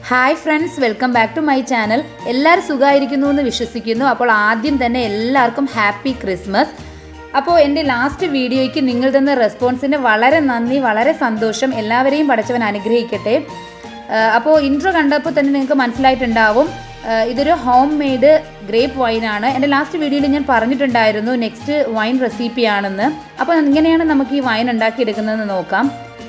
hi friends welcome back to my channel എല്ലാവരും സുഖമായിരിക്കുന്നു എന്ന് വിശ്വസിക്കുന്നു അപ്പോൾ ആദ്യം തന്നെ എല്ലാവർക്കും ഹാപ്പി ക്രിസ്മസ് അപ്പോൾ എൻ്റെ ലാസ്റ്റ് വീഡിയോയ്ക്ക് നിങ്ങൾ തന്ന റെസ്പോൺസിന് വളരെ നന്ദി വളരെ സന്തോഷം എല്ലാവരെയും പഠിച്ചവൻ അനുഗ്രഹിക്കട്ടെ ആഹ് അപ്പോൾ ഇൻട്രോ കണ്ടപ്പോൾ തന്നെ നിങ്ങൾക്ക് മനസ്സിലായിട്ടുണ്ടാവും ആഹ് ഇതൊരു ഹോം മെയ്ഡ് ഗ്രേപ്പ് വൈനാണ് എൻ്റെ ലാസ്റ്റ് വീഡിയോയിൽ ഞാൻ പറഞ്ഞിട്ടുണ്ടായിരുന്നു നെക്സ്റ്റ് വൈൻ റെസിപ്പിയാണെന്ന് അപ്പോൾ എങ്ങനെയാണ് നമുക്ക് ഈ വൈൻ ഉണ്ടാക്കിയെടുക്കുന്നതെന്ന് നോക്കാം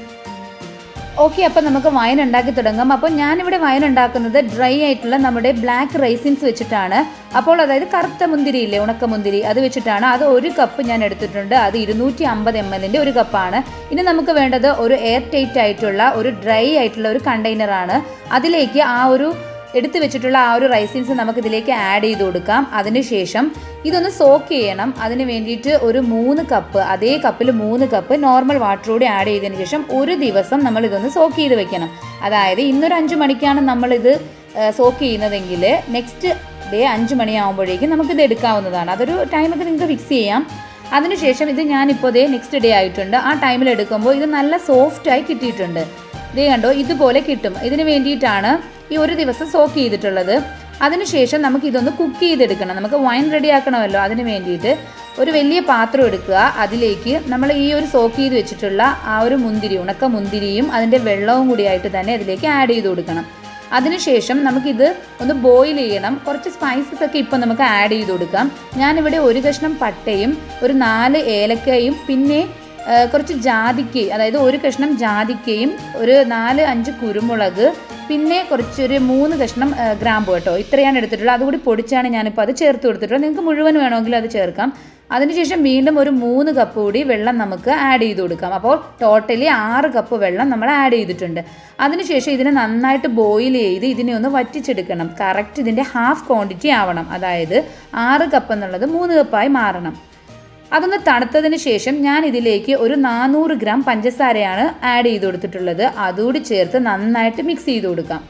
ഓക്കെ അപ്പം നമുക്ക് വൈൻ ഉണ്ടാക്കി തുടങ്ങാം അപ്പോൾ ഞാനിവിടെ വൈൻ ഉണ്ടാക്കുന്നത് ഡ്രൈ ആയിട്ടുള്ള നമ്മുടെ ബ്ലാക്ക് റൈസിൻസ് വെച്ചിട്ടാണ് അപ്പോൾ അതായത് കറുത്ത മുന്തിരി ഇല്ലേ ഉണക്ക മുന്തിരി അത് വെച്ചിട്ടാണ് അത് ഒരു കപ്പ് ഞാൻ എടുത്തിട്ടുണ്ട് അത് ഇരുന്നൂറ്റി അമ്പത് എം എല്ലിൻ്റെ ഒരു കപ്പാണ് ഇനി നമുക്ക് വേണ്ടത് ഒരു എയർ ടൈറ്റ് ആയിട്ടുള്ള ഒരു ഡ്രൈ ആയിട്ടുള്ള ഒരു കണ്ടെയ്നറാണ് അതിലേക്ക് ആ ഒരു എടുത്തു വെച്ചിട്ടുള്ള ആ ഒരു റൈസിൻസ് നമുക്ക് ഇതിലേക്ക് ആഡ് ചെയ്ത് കൊടുക്കാം അതിനുശേഷം ഇതൊന്ന് സോക്ക് ചെയ്യണം അതിന് വേണ്ടിയിട്ട് ഒരു മൂന്ന് കപ്പ് അതേ കപ്പിൽ മൂന്ന് കപ്പ് നോർമൽ വാട്ടർ കൂടി ആഡ് ചെയ്തതിന് ശേഷം ഒരു ദിവസം നമ്മൾ ഇതൊന്ന് സോക്ക് ചെയ്ത് വെക്കണം അതായത് ഇന്നൊരു അഞ്ച് മണിക്കാണ് നമ്മളിത് സോക്ക് ചെയ്യുന്നതെങ്കിൽ നെക്സ്റ്റ് ഡേ അഞ്ച് മണിയാകുമ്പോഴേക്കും നമുക്കിത് എടുക്കാവുന്നതാണ് അതൊരു ടൈമൊക്കെ നിങ്ങൾക്ക് ഫിക്സ് ചെയ്യാം അതിനുശേഷം ഇത് ഞാനിപ്പോൾ ദേ നെക്സ്റ്റ് ഡേ ആയിട്ടുണ്ട് ആ ടൈമിൽ എടുക്കുമ്പോൾ ഇത് നല്ല സോഫ്റ്റായി കിട്ടിയിട്ടുണ്ട് ഇതേ കണ്ടോ ഇതുപോലെ കിട്ടും ഇതിന് വേണ്ടിയിട്ടാണ് ഈ ഒരു ദിവസം സോക്ക് ചെയ്തിട്ടുള്ളത് അതിനുശേഷം നമുക്ക് ഇതൊന്ന് കുക്ക് ചെയ്തെടുക്കണം നമുക്ക് വൈൻ റെഡി ആക്കണമല്ലോ അതിന് വേണ്ടിയിട്ട് ഒരു വലിയ പാത്രം എടുക്കുക അതിലേക്ക് നമ്മൾ ഈ ഒരു സോക്ക് ചെയ്ത് വെച്ചിട്ടുള്ള ആ ഒരു മുന്തിരി ഉണക്ക മുന്തിരിയും അതിൻ്റെ വെള്ളവും കൂടിയായിട്ട് തന്നെ അതിലേക്ക് ആഡ് ചെയ്ത് കൊടുക്കണം അതിനുശേഷം നമുക്കിത് ഒന്ന് ബോയിൽ ചെയ്യണം കുറച്ച് സ്പൈസസ് ഒക്കെ ഇപ്പം നമുക്ക് ആഡ് ചെയ്ത് കൊടുക്കാം ഞാനിവിടെ ഒരു കഷ്ണം പട്ടയും ഒരു നാല് ഏലക്കയും പിന്നെ ആ, കുറച്ച് ജാതിക്ക അതായത് ഒരു കഷ്ണം ജാതിക്കയും ഒരു നാല് അഞ്ച് കുരുമുളക് പിന്നെ കുറച്ചൊരു മൂന്ന് കഷ്ണം ആ, ഗ്രാമ്പു കേട്ടോ ഇത്രയാണ് എടുത്തിട്ടുള്ളത് അതുകൂടി പൊടിച്ചാണ് ഞാനിപ്പോൾ അത് ചേർത്ത് കൊടുത്തിട്ടുള്ളത് നിങ്ങൾക്ക് മുഴുവൻ വേണമെങ്കിൽ അത് ചേർക്കാം അതിനുശേഷം വീണ്ടും ഒരു മൂന്ന് കപ്പ് കൂടി വെള്ളം നമുക്ക് ആഡ് ചെയ്ത് കൊടുക്കാം അപ്പോൾ ടോട്ടലി ആറ് കപ്പ് വെള്ളം നമ്മൾ ആഡ് ചെയ്തിട്ടുണ്ട് അതിനുശേഷം ഇതിനെ നന്നായിട്ട് ബോയിൽ ചെയ്ത് ഇതിനെ ഒന്ന് വറ്റിച്ചെടുക്കണം കറക്റ്റ് ഇതിൻ്റെ ഹാഫ് ക്വാണ്ടിറ്റി ആവണം അതായത് ആറ് കപ്പ് എന്നുള്ളത് മൂന്ന് കപ്പായി മാറണം അതൊന്ന് തണുത്തതിന് ശേഷം ഞാൻ ഇതിലേക്ക് ഒരു നാനൂറ് ഗ്രാം പഞ്ചസാരയാണ് ആഡ് ചെയ്ത് കൊടുത്തിട്ടുള്ളത് അതുകൂടി ചേർത്ത് നന്നായിട്ട് മിക്സ് ചെയ്ത് കൊടുക്കാം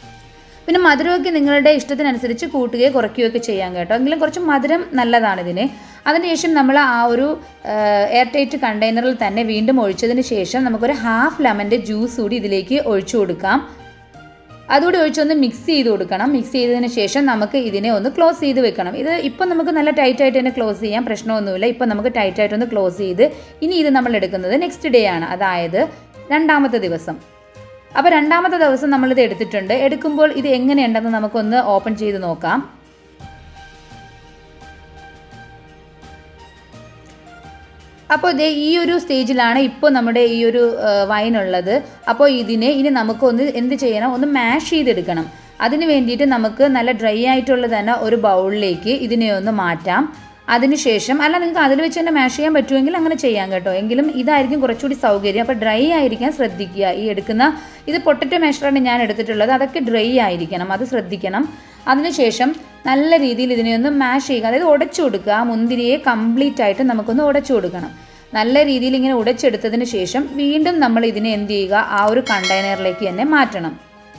പിന്നെ മധുരമൊക്കെ നിങ്ങളുടെ ഇഷ്ടത്തിനനുസരിച്ച് കൂട്ടുകയോ കുറയ്ക്കുകയോ ഒക്കെ ചെയ്യാം കേട്ടോ എങ്കിലും കുറച്ച് മധുരം നല്ലതാണ് ഇതിന് അതിനുശേഷം നമ്മൾ ആ ഒരു എയർ ടൈറ്റ് കണ്ടെയ്നറിൽ തന്നെ വീണ്ടും ഒഴിച്ചതിന് ശേഷം നമുക്കൊരു ഹാഫ് ലെമൻ്റെ ജ്യൂസ് കൂടി ഇതിലേക്ക് ഒഴിച്ചു കൊടുക്കാം അതുകൂടി ഒഴിച്ചൊന്ന് മിക്സ് ചെയ്ത് കൊടുക്കണം മിക്സ് ചെയ്തതിന് ശേഷം നമുക്ക് ഇതിനെ ഒന്ന് ക്ലോസ് ചെയ്ത് വെക്കണം ഇത് ഇപ്പം നമുക്ക് നല്ല ടൈറ്റ് ആയിട്ട് തന്നെ ക്ലോസ് ചെയ്യാം പ്രശ്നമൊന്നുമില്ല ഇപ്പം നമുക്ക് ടൈറ്റ് ആയിട്ടൊന്ന് ക്ലോസ് ചെയ്ത് ഇനി ഇത് നമ്മൾ എടുക്കുന്നത് നെക്സ്റ്റ് ഡേ ആണ് അതായത് രണ്ടാമത്തെ ദിവസം അപ്പോൾ രണ്ടാമത്തെ ദിവസം നമ്മളിത് എടുത്തിട്ടുണ്ട് എടുക്കുമ്പോൾ ഇത് എങ്ങനെയുണ്ടെന്ന് നമുക്കൊന്ന് ഓപ്പൺ ചെയ്ത് നോക്കാം അപ്പോൾ ഇതേ ഈ ഒരു സ്റ്റേജിലാണ് ഇപ്പോൾ നമ്മുടെ ഈ ഒരു വൈൻ ഉള്ളത് അപ്പോൾ ഇതിനെ ഇനി നമുക്കൊന്ന് എന്ത് ചെയ്യണം ഒന്ന് മാഷ് ചെയ്തെടുക്കണം അതിന് വേണ്ടിയിട്ട് നമുക്ക് നല്ല ഡ്രൈ ആയിട്ടുള്ള തന്നെ ഒരു ബൗളിലേക്ക് ഇതിനെ ഒന്ന് മാറ്റാം അതിനുശേഷം അല്ല നിങ്ങൾക്ക് അതിൽ വെച്ച് തന്നെ മാഷ് ചെയ്യാൻ പറ്റുമെങ്കിൽ അങ്ങനെ ചെയ്യാം കേട്ടോ എങ്കിലും ഇതായിരിക്കും കുറച്ചുകൂടി സൗകര്യം അപ്പോൾ ഡ്രൈ ആയിരിക്കാൻ ശ്രദ്ധിക്കുക ഈ എടുക്കുന്ന ഇത് പൊട്ടറ്റോ മാഷറാണ് ഞാൻ എടുത്തിട്ടുള്ളത് അതൊക്കെ ഡ്രൈ ആയിരിക്കണം അത് ശ്രദ്ധിക്കണം അതിനുശേഷം നല്ല രീതിയിൽ ഇതിനെ ഒന്ന് മാഷ് ചെയ്യുക അതായത് ഉടച്ചു കൊടുക്കുക ആ മുന്തിരിയെ കംപ്ലീറ്റ് ആയിട്ട് നമുക്കൊന്ന് ഉടച്ചു കൊടുക്കണം നല്ല രീതിയിൽ ഇങ്ങനെ ഉടച്ചെടുത്തതിന് ശേഷം വീണ്ടും നമ്മൾ ഇതിനെ എന്ത് ചെയ്യുക ആ ഒരു കണ്ടെയ്നറിലേക്ക് തന്നെ മാറ്റണം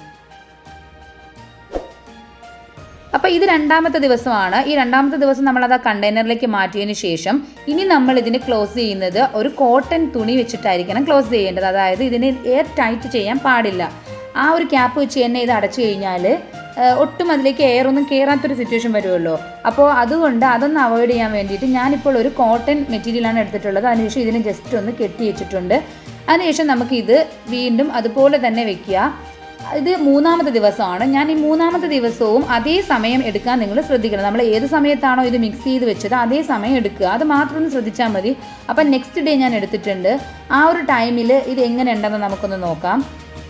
അപ്പോൾ ഇത് രണ്ടാമത്തെ ദിവസമാണ് ഈ രണ്ടാമത്തെ ദിവസം നമ്മളത് ആ കണ്ടെയ്നറിലേക്ക് മാറ്റിയതിന് ശേഷം ഇനി നമ്മൾ ഇതിന് ക്ലോസ് ചെയ്യുന്നത് ഒരു കോട്ടൺ തുണി വെച്ചിട്ടായിരിക്കണം ക്ലോസ് ചെയ്യേണ്ടത് അതായത് ഇതിന് എയർ ടൈറ്റ് ചെയ്യാൻ പാടില്ല ആ ഒരു ക്യാപ്പ് വെച്ച് തന്നെ ഇത് അടച്ചു കഴിഞ്ഞാൽ ഒട്ടും അതിലേക്ക് എയർ ഒന്നും കയറാത്തൊരു സിറ്റുവേഷൻ വരുമല്ലോ അപ്പോൾ അതുകൊണ്ട് അതൊന്ന് അവോയ്ഡ് ചെയ്യാൻ വേണ്ടിയിട്ട് ഞാനിപ്പോൾ ഒരു കോട്ടൺ മെറ്റീരിയലാണ് എടുത്തിട്ടുള്ളത് അതിനുശേഷം ഇതിനെ ജസ്റ്റ് ഒന്ന് കെട്ടി വെച്ചിട്ടുണ്ട് അതിനുശേഷം നമുക്കിത് വീണ്ടും അതുപോലെ തന്നെ വെക്കുക ഇത് മൂന്നാമത്തെ ദിവസമാണ് ഞാൻ ഈ മൂന്നാമത്തെ ദിവസവും അതേ സമയം എടുക്കാൻ നിങ്ങൾ ശ്രദ്ധിക്കണം നമ്മൾ ഏത് സമയത്താണോ ഇത് മിക്സ് ചെയ്ത് വെച്ചത് അതേ സമയം എടുക്കുക അത് മാത്രം ഒന്ന് ശ്രദ്ധിച്ചാൽ മതി അപ്പം നെക്സ്റ്റ് ഡേ ഞാൻ എടുത്തിട്ടുണ്ട് ആ ഒരു ടൈമിൽ ഇത് എങ്ങനെ ഉണ്ടെന്ന് നമുക്കൊന്ന് നോക്കാം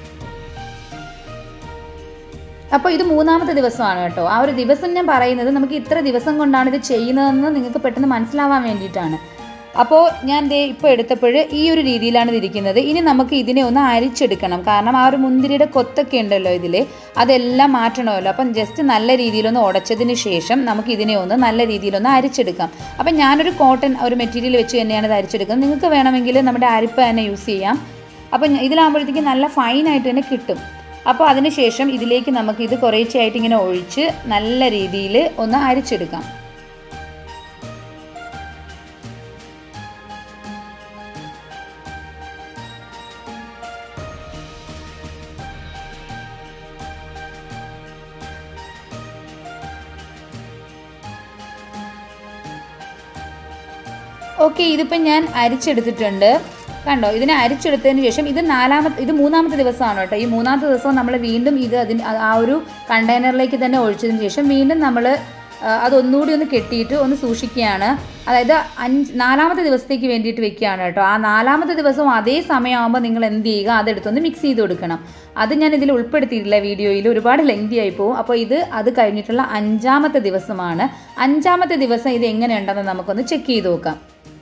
അപ്പോൾ ഇത് മൂന്നാമത്തെ ദിവസമാണ് കേട്ടോ ആ ഒരു ദിവസം ഞാൻ പറയുന്നത് നമുക്ക് ഇത്ര ദിവസം കൊണ്ടാണ് ഇത് ചെയ്യുന്നതെന്ന് നിങ്ങൾക്ക് പെട്ടെന്ന് മനസ്സിലാവാൻ വേണ്ടിയിട്ടാണ് അപ്പോൾ ഞാൻ ദേ ഇപ്പോൾ എടുത്തപ്പോൾ ഈ ഒരു രീതിയിലാണ് ഇത് ഇരിക്കുന്നത് ഇനി നമുക്ക് ഇതിനെ ഒന്ന് അരിച്ചെടുക്കണം കാരണം ആ ഒരു മുന്തിരിയുടെ കൊത്തൊക്കെ ഉണ്ടല്ലോ ഇതിൽ അതെല്ലാം മാറ്റണമല്ലോ അപ്പം ജസ്റ്റ് നല്ല രീതിയിലൊന്ന് ഉടച്ചതിന് ശേഷം നമുക്ക് ഇതിനെ ഒന്ന് നല്ല രീതിയിലൊന്ന് അരിച്ചെടുക്കാം അപ്പം ഞാനൊരു കോട്ടൺ ഒരു മെറ്റീരിയൽ വെച്ച് തന്നെയാണ് ഇത് അരിച്ചെടുക്കുന്നത് നിങ്ങൾക്ക് വേണമെങ്കിൽ നമ്മുടെ അരിപ്പ തന്നെ യൂസ് ചെയ്യാം അപ്പം ഇതിലാകുമ്പോഴത്തേക്ക് നല്ല ഫൈനായിട്ട് തന്നെ കിട്ടും അപ്പോൾ അതിനുശേഷം ഇതിലേക്ക് നമുക്ക് ഇത് കുറേശ്ശെയായിട്ട് ഇങ്ങനെ ഒഴിച്ച് നല്ല രീതിയിൽ ഒന്ന് അരിച്ചെടുക്കാം ഓക്കെ ഇതിപ്പം ഞാൻ അരിച്ചെടുത്തിട്ടുണ്ട് കണ്ടോ ഇതിനെ അരിച്ചെടുത്തതിന് ശേഷം ഇത് നാലാമത്തെ ഇത് മൂന്നാമത്തെ ദിവസമാണ് കേട്ടോ ഈ മൂന്നാമത്തെ ദിവസം നമ്മൾ വീണ്ടും ഇത് അതിന് ആ ഒരു കണ്ടെയ്നറിലേക്ക് തന്നെ ഒഴിച്ചതിന് ശേഷം വീണ്ടും നമ്മൾ അതൊന്നുകൂടി ഒന്ന് കെട്ടിയിട്ട് ഒന്ന് സൂക്ഷിക്കുകയാണ് അതായത് അഞ്ച് നാലാമത്തെ ദിവസത്തേക്ക് വേണ്ടിയിട്ട് വെക്കുകയാണ് കേട്ടോ ആ നാലാമത്തെ ദിവസം അതേ സമയമാകുമ്പോൾ നിങ്ങൾ എന്ത് ചെയ്യുക അതെടുത്തൊന്ന് മിക്സ് ചെയ്ത് കൊടുക്കണം അത് ഞാൻ ഇതിൽ ഉൾപ്പെടുത്തിയിട്ടില്ല വീഡിയോയിൽ ഒരുപാട് ലെങ്തി ആയി പോകും അപ്പോൾ ഇത് അത് കഴിഞ്ഞിട്ടുള്ള അഞ്ചാമത്തെ ദിവസമാണ് അഞ്ചാമത്തെ ദിവസം ഇത് എങ്ങനെയുണ്ടെന്ന് നമുക്കൊന്ന് ചെക്ക് ചെയ്ത് നോക്കാം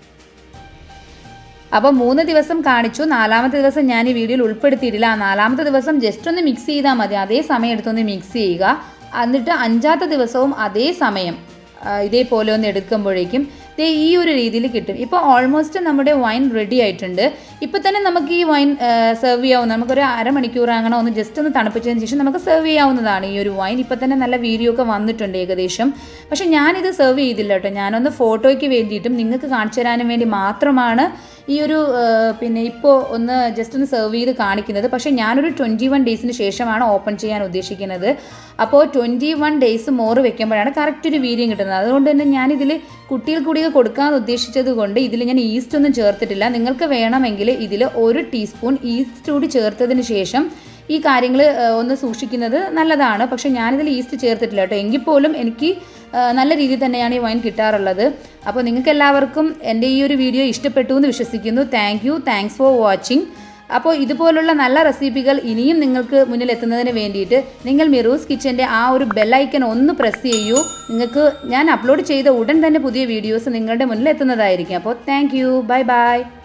അപ്പോൾ മൂന്ന് ദിവസം കാണിച്ചു നാലാമത്തെ ദിവസം ഞാൻ ഈ വീഡിയോയിൽ ഉൾപ്പെടുത്തിയിട്ടില്ല ആ നാലാമത്തെ ദിവസം ജസ്റ്റ് ഒന്ന് മിക്സ് ചെയ്താൽ മതി അതേ സമയം എടുത്തൊന്ന് മിക്സ് ചെയ്യുക എന്നിട്ട് അഞ്ചാമത്തെ ദിവസവും അതേ സമയം ആ, ഇതേപോലെ ഒന്ന് എടുക്കുമ്പോഴേക്കും ദേ ഈ ഒരു രീതിയിൽ കിട്ടും ഇപ്പോൾ ഓൾമോസ്റ്റ് നമ്മുടെ വൈൻ റെഡി ആയിട്ടുണ്ട് ഇപ്പോൾ തന്നെ നമുക്ക് ഈ വൈൻ സെർവ് ചെയ്യാവുന്ന നമുക്കൊരു അരമണിക്കൂർ അങ്ങനെ ഒന്ന് ജസ്റ്റ് ഒന്ന് തണുപ്പിച്ചതിന് ശേഷം നമുക്ക് സെർവ് ചെയ്യാവുന്നതാണ് ഈ ഒരു വൈൻ ഇപ്പോൾ തന്നെ നല്ല വീഡിയോ ഒക്കെ വന്നിട്ടുണ്ട് ഏകദേശം പക്ഷേ ഞാനിത് സെർവ് ചെയ്തില്ല കേട്ടോ ഞാനൊന്ന് ഫോട്ടോയ്ക്ക് വേണ്ടിയിട്ടും നിങ്ങൾക്ക് കാണിച്ചു തരാനും വേണ്ടി മാത്രമാണ് ഈ ഒരു ആ, പിന്നെ ഇപ്പോൾ ഒന്ന് ജസ്റ്റ് ഒന്ന് സെർവ് ചെയ്ത് കാണിക്കുന്നത് പക്ഷേ ഞാനൊരു ട്വൻറ്റി വൺ ഡേയ്സിന് ശേഷമാണ് ഓപ്പൺ ചെയ്യാൻ ഉദ്ദേശിക്കുന്നത് അപ്പോൾ ട്വൻറ്റി വൺ ഡേയ്സ് മോറ് വെക്കുമ്പോഴാണ് കറക്റ്റ് ഒരു വീര്യം കിട്ടുന്നത് അതുകൊണ്ട് തന്നെ ഞാനിതിൽ കുട്ടികൾ കൂടി കൊടുക്കാൻ ഉദ്ദേശിച്ചത് കൊണ്ട് ഇതിൽ ഞാൻ ഈസ്റ്റ് ഒന്നും ചേർത്തിട്ടില്ല നിങ്ങൾക്ക് വേണമെങ്കിൽ ഇതിൽ ഒരു ടീസ്പൂൺ ഈസ്റ്റ് കൂടി ചേർത്തതിന് ശേഷം ഈ കാര്യങ്ങൾ ഒന്ന് സൂക്ഷിക്കുന്നത് നല്ലതാണ് പക്ഷേ ഞാനിതിൽ ഈസ്റ്റ് ചേർത്തിട്ടില്ല കേട്ടോ എങ്കിൽ പോലും എനിക്ക് ആ, നല്ല രീതിയിൽ തന്നെയാണ് ഈ വൈൻ കിട്ടാറുള്ളത് അപ്പോൾ നിങ്ങൾക്ക് എല്ലാവർക്കും എൻ്റെ ഈ ഒരു വീഡിയോ ഇഷ്ടപ്പെട്ടു എന്ന് വിശ്വസിക്കുന്നു thank you thanks for watching അപ്പോൾ ഇതുപോലുള്ള നല്ല റെസിപ്പികൾ ഇനിയും നിങ്ങൾക്ക് മുന്നിൽ എത്തുന്നതിന് വേണ്ടിയിട്ട് നിങ്ങൾ മിറൂസ് കിച്ചൻ്റെ ആ ഒരു ബെല്ലൈക്കൺ ഒന്ന് പ്രസ് ചെയ്യൂ നിങ്ങൾക്ക് ഞാൻ അപ്ലോഡ് ചെയ്ത ഉടൻ തന്നെ പുതിയ വീഡിയോസ് നിങ്ങളുടെ മുന്നിൽ എത്തുന്നതായിരിക്കും അപ്പോൾ താങ്ക് യു ബൈ ബൈ